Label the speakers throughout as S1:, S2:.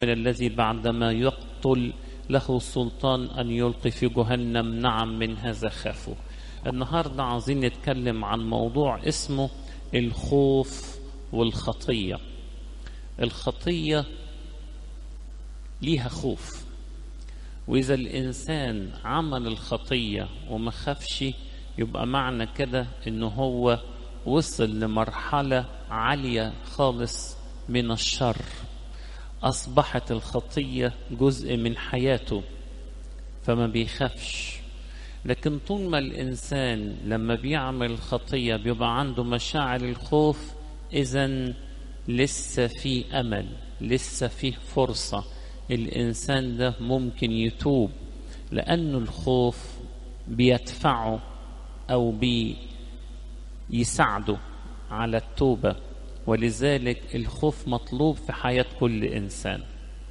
S1: الذي بعدما يقتل له سلطان أن يلقي في جهنم نعم من هذا خافوا النهاردة عايزين نتكلم عن موضوع اسمه الخوف والخطية الخطية ليها خوف وإذا الإنسان عمل الخطية وما خافش يبقى معنى كده إنه هو وصل لمرحلة عالية خالص من الشر أصبحت الخطية جزء من حياته فما بيخافش لكن طول ما الإنسان لما بيعمل خطية بيبقى عنده مشاعر الخوف إذا لسه في أمل لسه فيه فرصة الإنسان ده ممكن يتوب لأنه الخوف بيدفعه أو بيساعده على التوبة ولذلك الخوف مطلوب في حياة كل إنسان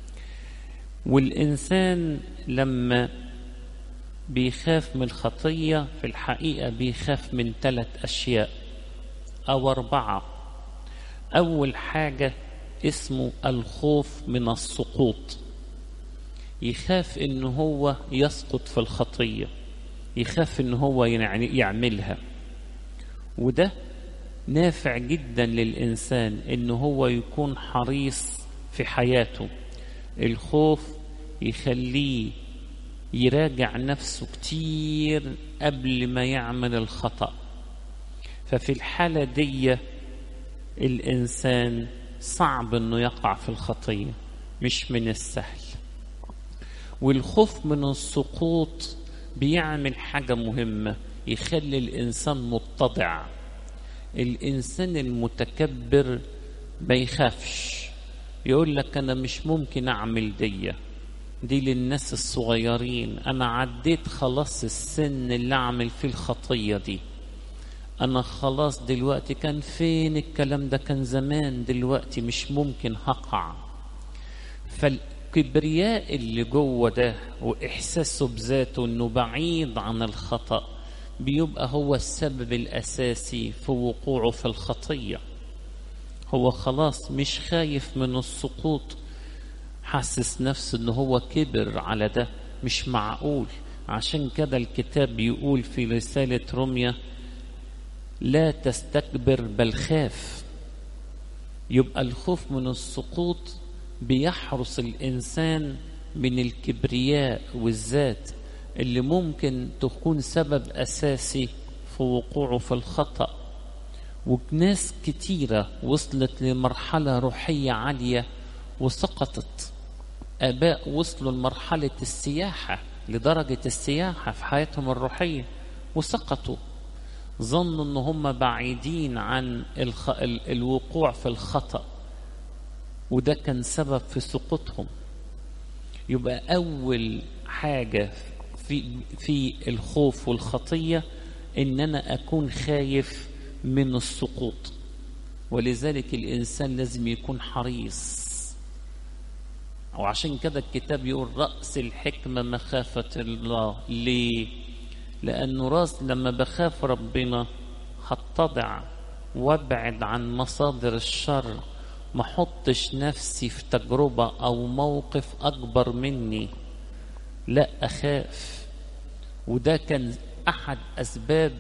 S1: والإنسان لما بيخاف من الخطية في الحقيقة بيخاف من ثلاث أشياء أو أربعة أول حاجة اسمه الخوف من السقوط يخاف إن هو يسقط في الخطية يخاف إن هو يعني يعملها وده نافع جدا للإنسان إن هو يكون حريص في حياته الخوف يخليه يراجع نفسه كتير قبل ما يعمل الخطأ ففي الحالة دي الإنسان صعب إنه يقع في الخطية مش من السهل والخوف من السقوط بيعمل حاجة مهمة يخلي الإنسان متضع الإنسان المتكبر ما يخافش يقول لك أنا مش ممكن أعمل دي دي للناس الصغيرين أنا عديت خلاص السن اللي أعمل فيه الخطية دي أنا خلاص دلوقتي كان فين الكلام ده كان زمان دلوقتي مش ممكن هقع فالكبرياء اللي جوه ده وإحساسه بذاته إنه بعيد عن الخطأ بيبقى هو السبب الأساسي في وقوعه في الخطية هو خلاص مش خايف من السقوط حاسس نفسه ان هو كبر على ده مش معقول عشان كده الكتاب بيقول في رسالة روميا لا تستكبر بل خاف يبقى الخوف من السقوط بيحرس الإنسان من الكبرياء والذات اللي ممكن تكون سبب أساسي في وقوعه في الخطأ وناس كتيرة وصلت لمرحلة روحية عالية وسقطت آباء وصلوا لمرحلة السياحة لدرجة السياحة في حياتهم الروحية وسقطوا ظنوا ان هم بعيدين عن الخ... ال... الوقوع في الخطأ وده كان سبب في سقوطهم يبقى أول حاجة في في الخوف والخطيه ان انا اكون خايف من السقوط ولذلك الانسان لازم يكون حريص وعشان كده الكتاب يقول راس الحكمه مخافه الله ليه لانه راس لما بخاف ربنا هتضع وابعد عن مصادر الشر ما احطش نفسي في تجربه او موقف اكبر مني لا اخاف وده كان احد اسباب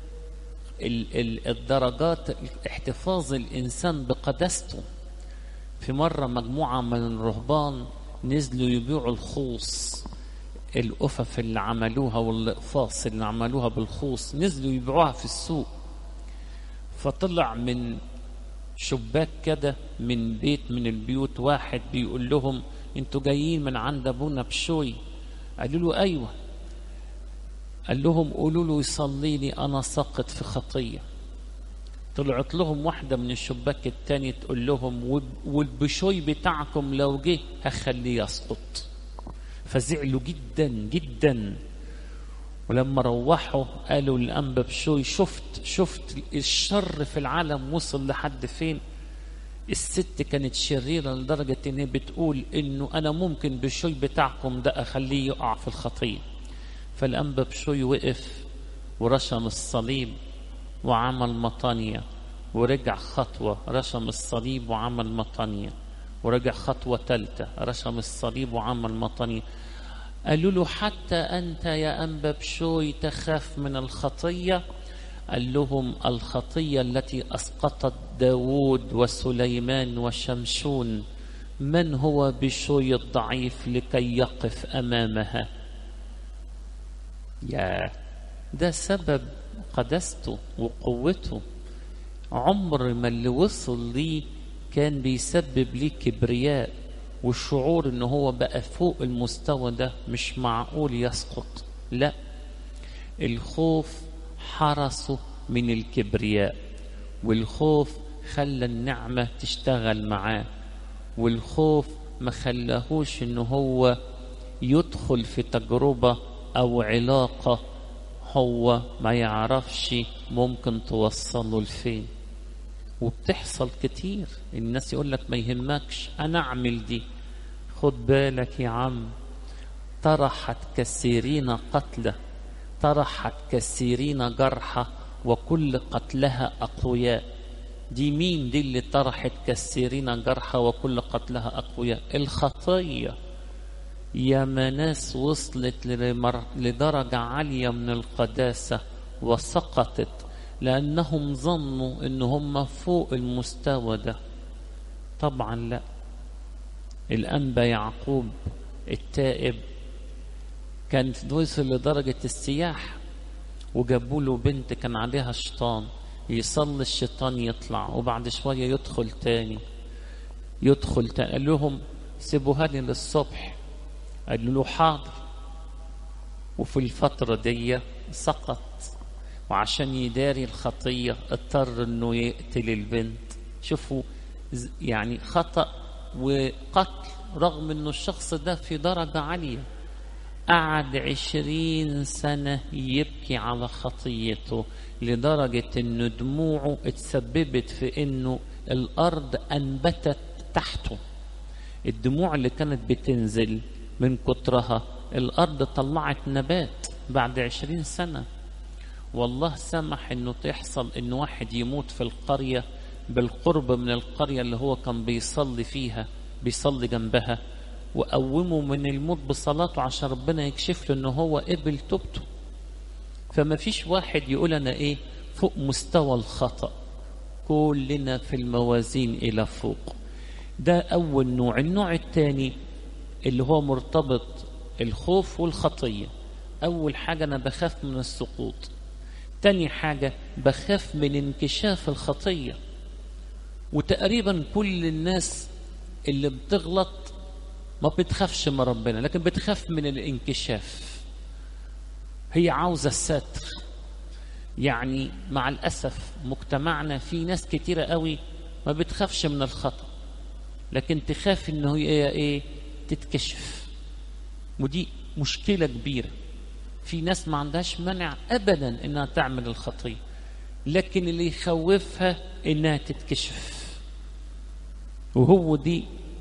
S1: الدرجات احتفاظ الانسان بقداسته في مره مجموعه من الرهبان نزلوا يبيعوا الخوص الأفف اللي عملوها والإقفاص اللي عملوها بالخوص نزلوا يبيعوها في السوق فطلع من شباك كده من بيت من البيوت واحد بيقول لهم انتوا جايين من عند ابونا بشوي قالوا له ايوه قال لهم قولوا له يصلي لي انا ساقط في خطيه طلعت لهم واحده من الشباك التاني تقول لهم والبشوي بتاعكم لو جه هخليه يسقط فزعلوا جدا جدا ولما روحوا قالوا للأنبا بشوي شفت شفت الشر في العالم وصل لحد فين الست كانت شريرة لدرجة إن بتقول إنه أنا ممكن بشوي بتاعكم ده أخليه يقع في الخطية فالأنبا بشوي وقف ورشم الصليب وعمل مطانية ورجع خطوة رشم الصليب وعمل مطانية ورجع خطوة ثالثة رسم الصليب وعمل مطني قالوا له حتى أنت يا أنبا بشوي تخاف من الخطية قال لهم الخطية التي أسقطت داود وسليمان وشمشون من هو بشوي الضعيف لكي يقف أمامها يا ده سبب قدسته وقوته عمر ما اللي وصل ليه كان بيسبب ليه كبرياء والشعور ان هو بقى فوق المستوى ده مش معقول يسقط لا الخوف حرسه من الكبرياء والخوف خلى النعمة تشتغل معاه والخوف ما خلاهوش ان هو يدخل في تجربة او علاقة هو ما يعرفش ممكن توصله لفين وبتحصل كتير الناس يقول لك ما يهمكش انا اعمل دي خد بالك يا عم طرحت كثيرين قتلى طرحت كثيرين جرحى وكل قتلها اقوياء دي مين دي اللي طرحت كثيرين جرحى وكل قتلها اقوياء الخطيه يا ما ناس وصلت لمر... لدرجة عالية من القداسة وسقطت لأنهم ظنوا إن هم فوق المستوى ده طبعا لا الأنبا يعقوب التائب كان وصل لدرجة السياح وجابوا له بنت كان عليها شيطان يصلي الشيطان يطلع وبعد شوية يدخل تاني يدخل تاني قال لهم سيبوها لي للصبح قال له حاضر وفي الفترة دي سقط وعشان يداري الخطية اضطر انه يقتل البنت شوفوا يعني خطأ وقتل رغم انه الشخص ده في درجة عالية قعد عشرين سنة يبكي على خطيته لدرجة انه دموعه اتسببت في انه الارض انبتت تحته الدموع اللي كانت بتنزل من كترها الأرض طلعت نبات بعد عشرين سنة والله سمح انه تحصل ان واحد يموت في القرية بالقرب من القرية اللي هو كان بيصلي فيها بيصلي جنبها وقومه من الموت بصلاته عشان ربنا يكشف له ان هو قبل توبته فما فيش واحد يقول انا ايه فوق مستوى الخطأ كلنا في الموازين الى فوق ده اول نوع النوع الثاني اللي هو مرتبط الخوف والخطية أول حاجة أنا بخاف من السقوط تاني حاجة بخاف من انكشاف الخطية وتقريبا كل الناس اللي بتغلط ما بتخافش من ربنا لكن بتخاف من الانكشاف هي عاوزة الستر يعني مع الأسف مجتمعنا في ناس كتيرة قوي ما بتخافش من الخطأ لكن تخاف انه هي ايه تتكشف ودي مشكلة كبيرة في ناس ما عندهاش منع أبدا إنها تعمل الخطية لكن اللي يخوفها إنها تتكشف وهو دي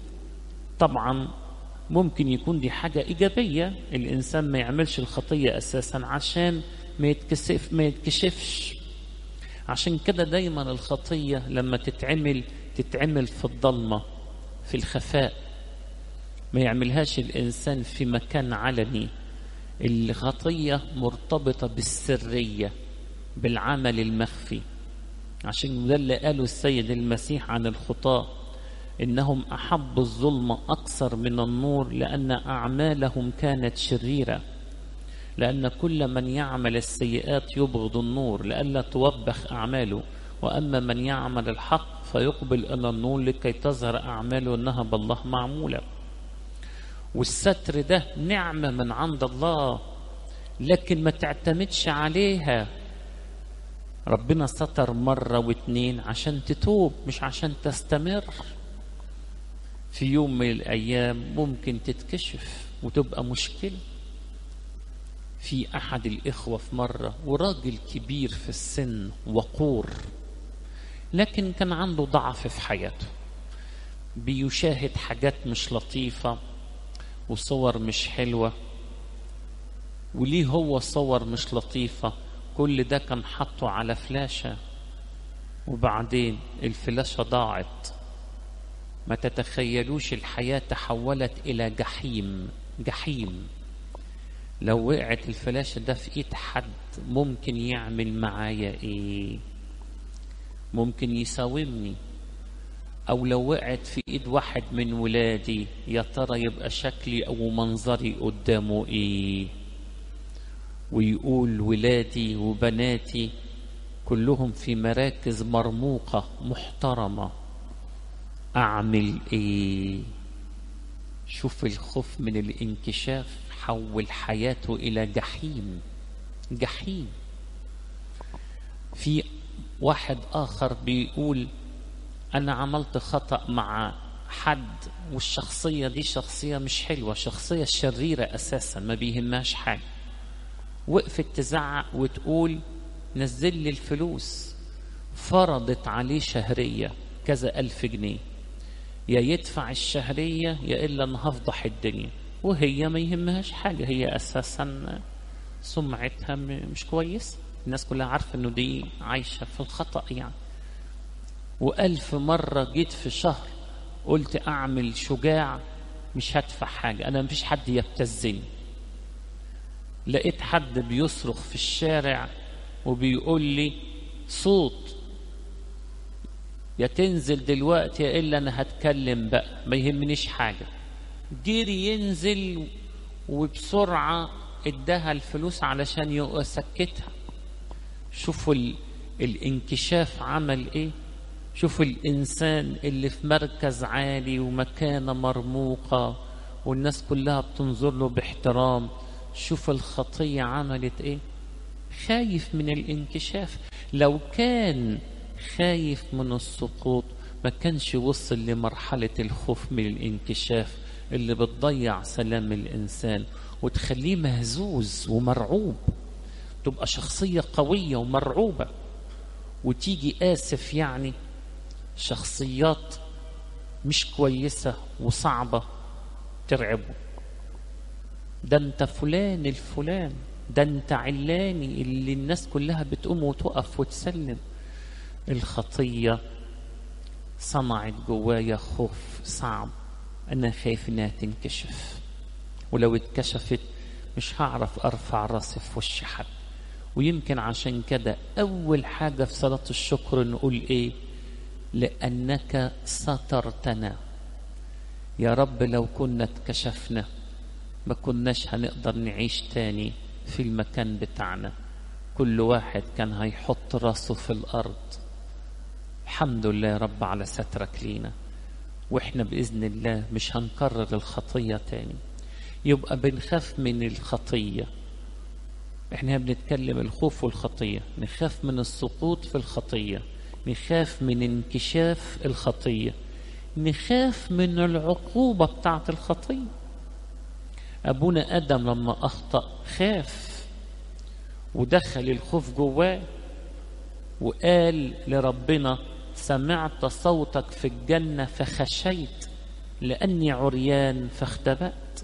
S1: طبعا ممكن يكون دي حاجة إيجابية الإنسان ما يعملش الخطية أساسا عشان ما يتكسف ما يتكشفش عشان كده دايما الخطية لما تتعمل تتعمل في الضلمة في الخفاء ما يعملهاش الإنسان في مكان علني الخطية مرتبطة بالسرية بالعمل المخفي عشان ده اللي قاله السيد المسيح عن الخطاة إنهم أحبوا الظلم أكثر من النور لأن أعمالهم كانت شريرة لأن كل من يعمل السيئات يبغض النور لئلا توبخ أعماله وأما من يعمل الحق فيقبل إلى النور لكي تظهر أعماله أنها بالله معمولة والستر ده نعمة من عند الله لكن ما تعتمدش عليها ربنا ستر مرة واتنين عشان تتوب مش عشان تستمر في يوم من الأيام ممكن تتكشف وتبقى مشكلة في أحد الإخوة في مرة وراجل كبير في السن وقور لكن كان عنده ضعف في حياته بيشاهد حاجات مش لطيفة وصور مش حلوة وليه هو صور مش لطيفة كل ده كان حطه على فلاشة وبعدين الفلاشة ضاعت ما تتخيلوش الحياة تحولت إلى جحيم جحيم لو وقعت الفلاشة ده في إيد حد ممكن يعمل معايا إيه ممكن يساومني أو لو وقعت في إيد واحد من ولادي يا ترى يبقى شكلي أو منظري قدامه إيه ويقول ولادي وبناتي كلهم في مراكز مرموقة محترمة أعمل إيه شوف الخوف من الانكشاف حول حياته إلى جحيم جحيم في واحد آخر بيقول أنا عملت خطأ مع حد والشخصية دي شخصية مش حلوة شخصية شريرة أساسا ما بيهمهاش حاجة وقفت تزعق وتقول نزل لي الفلوس فرضت عليه شهرية كذا ألف جنيه يا يدفع الشهرية يا إلا أنا هفضح الدنيا وهي ما يهمهاش حاجة هي أساسا سمعتها مش كويس الناس كلها عارفة إنه دي عايشة في الخطأ يعني وألف مرة جيت في شهر قلت أعمل شجاع مش هدفع حاجة أنا مفيش حد يبتزني لقيت حد بيصرخ في الشارع وبيقول لي صوت يا تنزل دلوقتي يا إلا أنا هتكلم بقى ما يهمنيش حاجة جري ينزل وبسرعة اداها الفلوس علشان يسكتها شوفوا ال... الانكشاف عمل ايه شوفوا الانسان اللي في مركز عالي ومكانه مرموقه والناس كلها بتنظر له باحترام شوف الخطيه عملت ايه خايف من الانكشاف لو كان خايف من السقوط ما كانش وصل لمرحله الخوف من الانكشاف اللي بتضيع سلام الانسان وتخليه مهزوز ومرعوب تبقى شخصيه قويه ومرعوبه وتيجي اسف يعني شخصيات مش كويسه وصعبه ترعبه ده انت فلان الفلان ده انت علاني اللي الناس كلها بتقوم وتقف وتسلم الخطيه صنعت جوايا خوف صعب انا خايف انها تنكشف ولو اتكشفت مش هعرف ارفع راسي في وش حد ويمكن عشان كده اول حاجه في صلاه الشكر نقول ايه لانك سترتنا يا رب لو كنا اتكشفنا ما كناش هنقدر نعيش تاني في المكان بتاعنا كل واحد كان هيحط راسه في الارض الحمد لله يا رب على سترك لينا واحنا باذن الله مش هنكرر الخطيه تاني يبقى بنخاف من الخطيه احنا بنتكلم الخوف والخطيه نخاف من السقوط في الخطيه نخاف من انكشاف الخطيه نخاف من العقوبه بتاعه الخطيه ابونا ادم لما اخطا خاف ودخل الخوف جواه وقال لربنا سمعت صوتك في الجنه فخشيت لاني عريان فاختبأت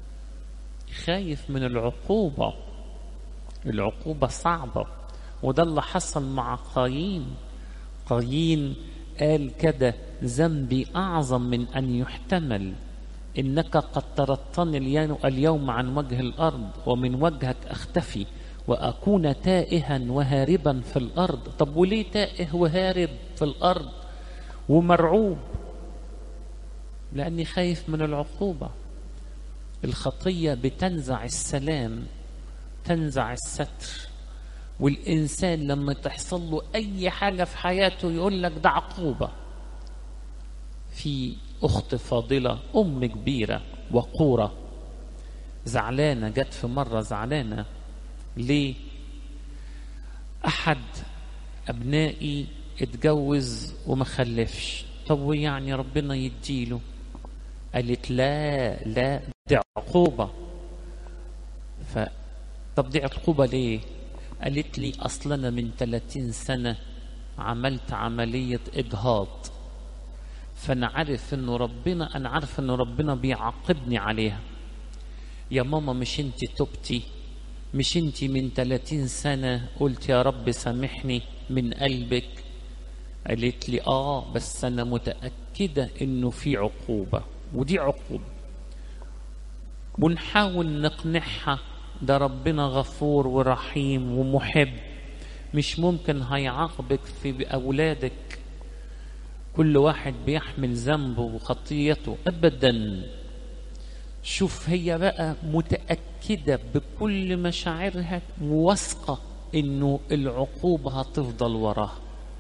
S1: خايف من العقوبه العقوبه صعبه وده اللي حصل مع قايين قايين قال كده ذنبي اعظم من ان يحتمل انك قد طردتني اليوم عن وجه الارض ومن وجهك اختفي واكون تائها وهاربا في الارض طب وليه تائه وهارب في الارض ومرعوب لاني خايف من العقوبه الخطيه بتنزع السلام تنزع الستر والإنسان لما تحصل له أي حاجة في حياته يقول لك ده عقوبة في أخت فاضلة أم كبيرة وقورة زعلانة جت في مرة زعلانة ليه أحد أبنائي اتجوز وما خلفش طب ويعني ربنا يديله قالت لا لا دي عقوبة ف طب دي عقوبة ليه قالت لي أصل أنا من 30 سنة عملت عملية إجهاض فأنا عارف إنه ربنا أنا عارف إنه ربنا بيعاقبني عليها يا ماما مش أنت تبتي مش أنت من 30 سنة قلت يا رب سامحني من قلبك قالت لي اه بس انا متاكده انه في عقوبه ودي عقوبه ونحاول نقنعها ده ربنا غفور ورحيم ومحب مش ممكن هيعاقبك في اولادك كل واحد بيحمل ذنبه وخطيته ابدا شوف هي بقى متاكده بكل مشاعرها وواثقه انه العقوبه هتفضل وراها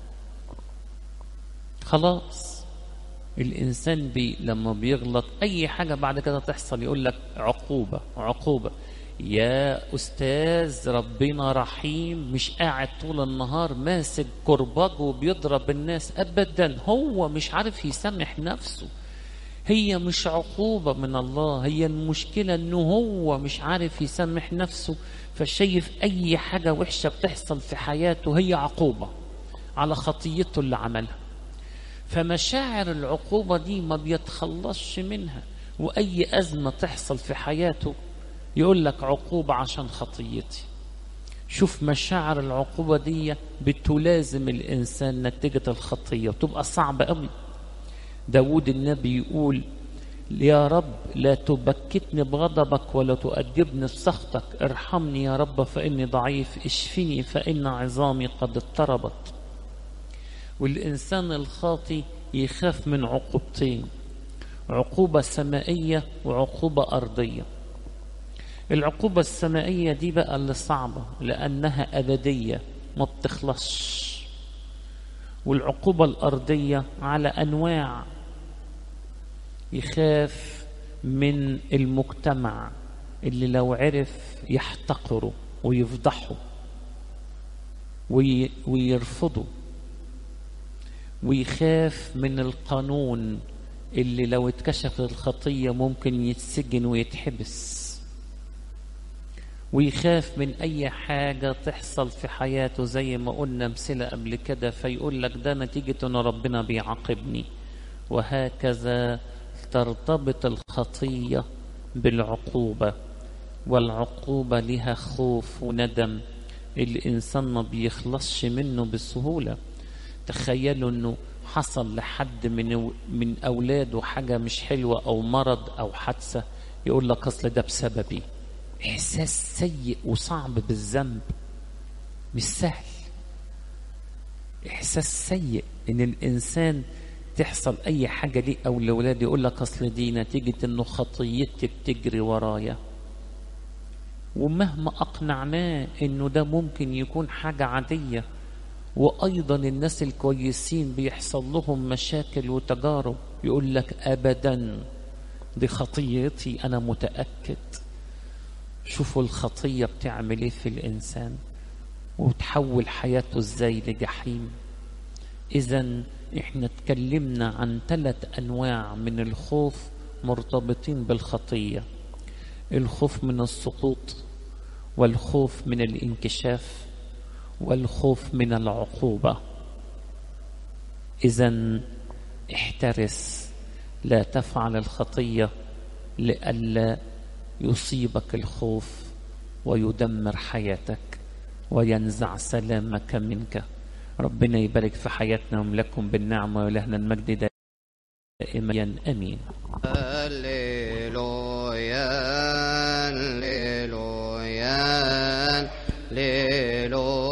S1: خلاص الانسان بي لما بيغلط اي حاجه بعد كده تحصل يقول لك عقوبه عقوبه يا استاذ ربنا رحيم مش قاعد طول النهار ماسك كرباج وبيضرب الناس ابدا هو مش عارف يسامح نفسه هي مش عقوبة من الله هي المشكلة انه هو مش عارف يسامح نفسه فشايف اي حاجة وحشة بتحصل في حياته هي عقوبة على خطيته اللي عملها فمشاعر العقوبة دي ما بيتخلصش منها وأي أزمة تحصل في حياته يقول لك عقوبة عشان خطيتي شوف مشاعر العقوبة دي بتلازم الإنسان نتيجة الخطية وتبقى صعبة قوي داود النبي يقول يا رب لا تبكتني بغضبك ولا تؤدبني بسخطك ارحمني يا رب فإني ضعيف اشفني فإن عظامي قد اضطربت والإنسان الخاطي يخاف من عقوبتين عقوبة سمائية وعقوبة أرضية العقوبة السمائية دي بقى اللي صعبة لأنها أبدية ما بتخلصش والعقوبة الأرضية على أنواع يخاف من المجتمع اللي لو عرف يحتقره ويفضحه وي ويرفضه ويخاف من القانون اللي لو اتكشفت الخطية ممكن يتسجن ويتحبس ويخاف من أي حاجة تحصل في حياته زي ما قلنا أمثلة قبل كده فيقول لك ده نتيجة أن ربنا بيعاقبني وهكذا ترتبط الخطية بالعقوبة والعقوبة لها خوف وندم الإنسان ما بيخلصش منه بسهولة تخيلوا أنه حصل لحد من من أولاده حاجة مش حلوة أو مرض أو حادثة يقول لك أصل ده بسببي إحساس سيء وصعب بالذنب مش سهل إحساس سيء إن الإنسان تحصل أي حاجة ليه أو لأولاده يقول لك أصل دي نتيجة إنه خطيتي بتجري ورايا ومهما أقنعناه إنه ده ممكن يكون حاجة عادية وأيضا الناس الكويسين بيحصل لهم مشاكل وتجارب يقول لك أبدا دي خطيتي أنا متأكد شوفوا الخطية بتعمل ايه في الإنسان وتحول حياته ازاي لجحيم إذا احنا اتكلمنا عن ثلاث أنواع من الخوف مرتبطين بالخطية الخوف من السقوط والخوف من الانكشاف والخوف من العقوبة إذا احترس لا تفعل الخطية لئلا يصيبك الخوف ويدمر حياتك وينزع سلامك منك ربنا يبارك في حياتنا وملكم بالنعمة ولهنا المجد دائما أمين
S2: هللويا